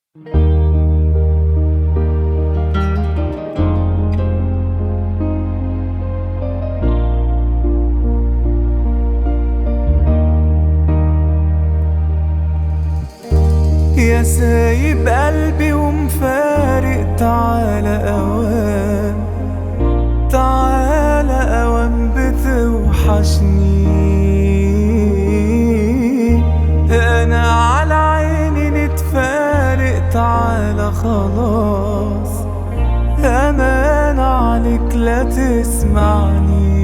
يا سايب قلبي ومفارق تعالى أوام تعالى أوام بتوحشني أنا على عيني نتفارق تعالى خلاص أمان عليك لا تسمعني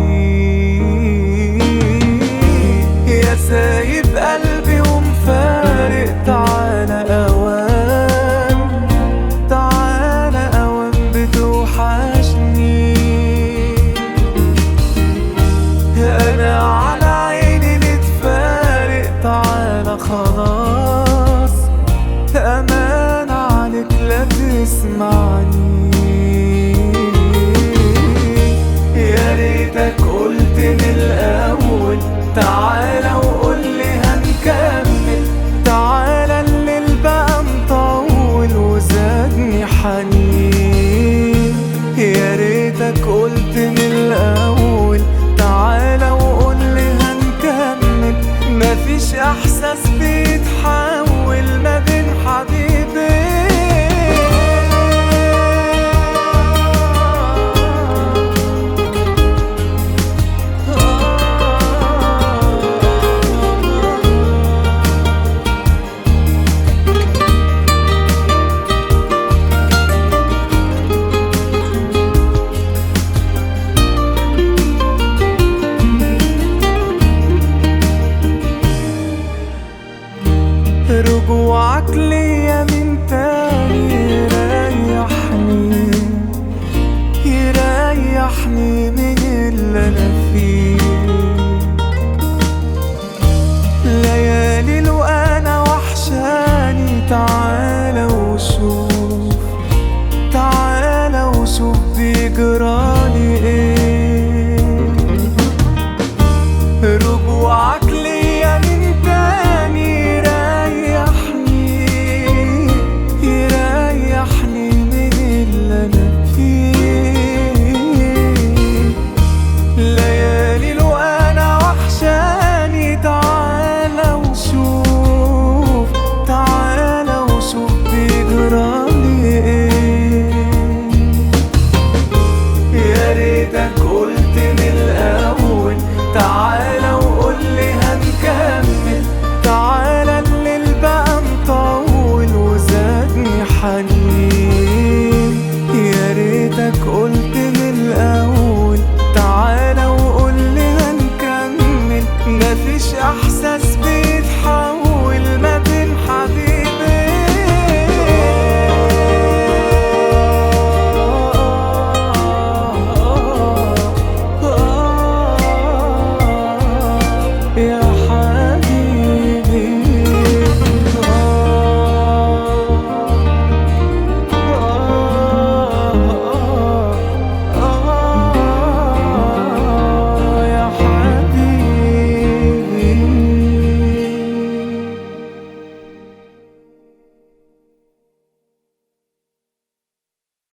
يا سايب قلبي ومفارق تعالى أوام تعالى أوام بتوحشني أنا على عيني نتفارق تعالى خلاص أمان عليك لا تسمعني يا ريتك قلت من الأول تعالى وقول لي هنكمل تعالى الليل بقى مطول وزادني حنين يا ريتك قلت من الأول تعالى وقول لي هنكمل مفيش إحساس بيتحول ما بين حبيبين رجوعك ليا من تاني يريحني يريحني من اللي انا فيه ليالي لو انا وحشاني تعالى وشوف تعالى وشوف بيجرالي ايه رجوعك ليا من تاني يريحني يريحني من اللي انا فيه ليالي لو انا وحشاني تعالى وشوف تعالى وشوف بيجرالي ايه يا ريتك قلت من الأول تعالى وقول لي هنكمل تعالى الليل بقى مطول وزادني حنين يا ريتك قلت من الأول تعالى وقول لي هنكمل مفيش إحساس